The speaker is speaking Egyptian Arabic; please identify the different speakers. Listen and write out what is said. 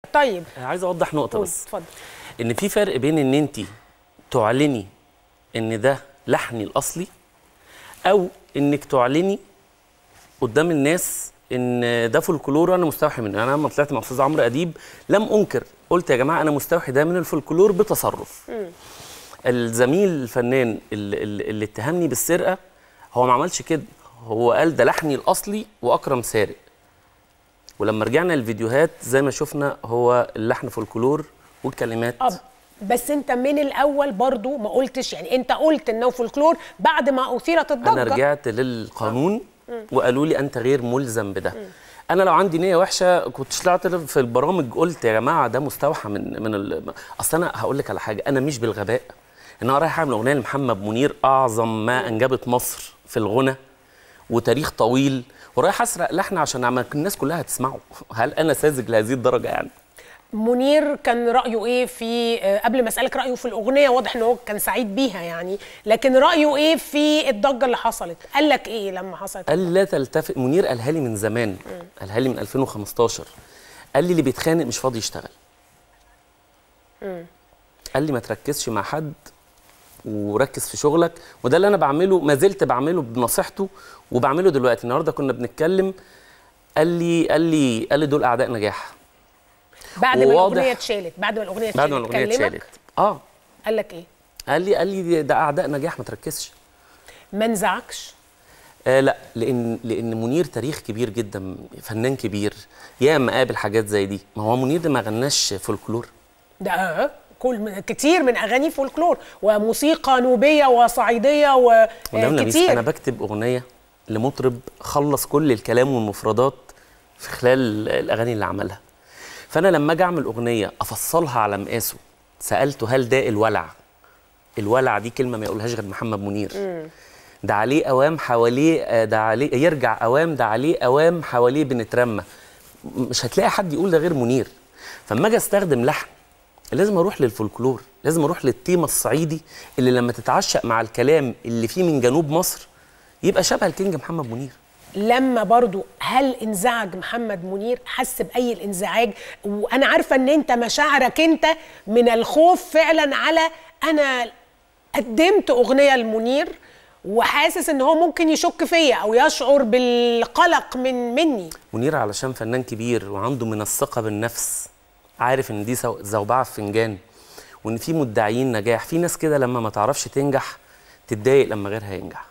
Speaker 1: طيب
Speaker 2: عايز اوضح نقطه
Speaker 1: قول
Speaker 2: بس
Speaker 1: اتفضل
Speaker 2: ان في فرق بين ان انت تعلني ان ده لحني الاصلي او انك تعلني قدام الناس ان ده فولكلور وانا مستوحي منه انا لما طلعت مع استاذ عمرو اديب لم انكر قلت يا جماعه انا مستوحي ده من الفولكلور بتصرف الزميل الفنان اللي, اللي اللي اتهمني بالسرقه هو ما عملش كده هو قال ده لحني الاصلي واكرم سارق ولما رجعنا للفيديوهات زي ما شفنا هو اللحن فولكلور والكلمات
Speaker 1: اه بس انت من الاول برضو ما قلتش يعني انت قلت انه فولكلور بعد ما اثيرت الضجه
Speaker 2: انا رجعت للقانون وقالوا لي انت غير ملزم بده انا لو عندي نيه وحشه كنت طلعت في البرامج قلت يا جماعه ده مستوحى من من ال... اصل انا هقول لك على حاجه انا مش بالغباء ان انا رايح اعمل اغنيه لمحمد منير اعظم ما انجبت مصر في الغنى وتاريخ طويل ورايح اسرق لحن عشان عم- الناس كلها تسمعه هل انا ساذج لهذه الدرجه يعني
Speaker 1: منير كان رايه ايه في آه، قبل ما اسالك رايه في الاغنيه واضح ان هو كان سعيد بيها يعني لكن رايه ايه في الضجه اللي حصلت قال لك ايه لما حصلت
Speaker 2: قال لا تلتفت منير قالها لي من زمان قالها لي من 2015 قال لي اللي بيتخانق مش فاضي يشتغل قال لي ما تركزش مع حد وركز في شغلك وده اللي انا بعمله ما زلت بعمله بنصيحته وبعمله دلوقتي النهارده كنا بنتكلم قال لي قال لي قال لي دول اعداء نجاح
Speaker 1: بعد ما
Speaker 2: وواضح-
Speaker 1: الاغنيه اتشالت بعد ما الاغنيه اتشالت
Speaker 2: بعد ما الاغنيه
Speaker 1: كلمك؟
Speaker 2: اتشالت اه
Speaker 1: قال لك ايه
Speaker 2: قال لي قال لي ده اعداء نجاح ما تركزش
Speaker 1: ما انزعجش
Speaker 2: آه لا لان لان منير تاريخ كبير جدا فنان كبير ياما قابل حاجات زي دي ما هو منير ده ما غناش فولكلور
Speaker 1: ده آه، كل كتير من اغاني فولكلور وموسيقى نوبيه وصعيديه
Speaker 2: والنبي نبيس
Speaker 1: وكتير
Speaker 2: انا بكتب اغنيه لمطرب خلص كل الكلام والمفردات في خلال الاغاني اللي عملها فانا لما اجي اعمل اغنيه افصلها على مقاسه سالته هل ده الولع الولع دي كلمه ما يقولهاش غير محمد منير ده عليه اوام حواليه آه، ده عليه يرجع اوام ده عليه اوام حواليه بنترمى م- مش هتلاقي حد يقول ده غير منير فلما اجي استخدم لحن لازم اروح للفولكلور لازم اروح للتيمه الصعيدي اللي لما تتعشق مع الكلام اللي فيه من جنوب مصر يبقى شبه الكينج محمد منير
Speaker 1: لما برضو هل انزعج محمد منير حس باي الانزعاج وانا عارفه ان انت مشاعرك انت من الخوف فعلا على انا قدمت اغنيه لمنير وحاسس ان هو ممكن يشك فيا او يشعر بالقلق من مني
Speaker 2: منير علشان فنان كبير وعنده من الثقه بالنفس عارف ان دي سو- زوبعه في فنجان وان في مدعيين نجاح في ناس كده لما ما تعرفش تنجح تتضايق لما غيرها ينجح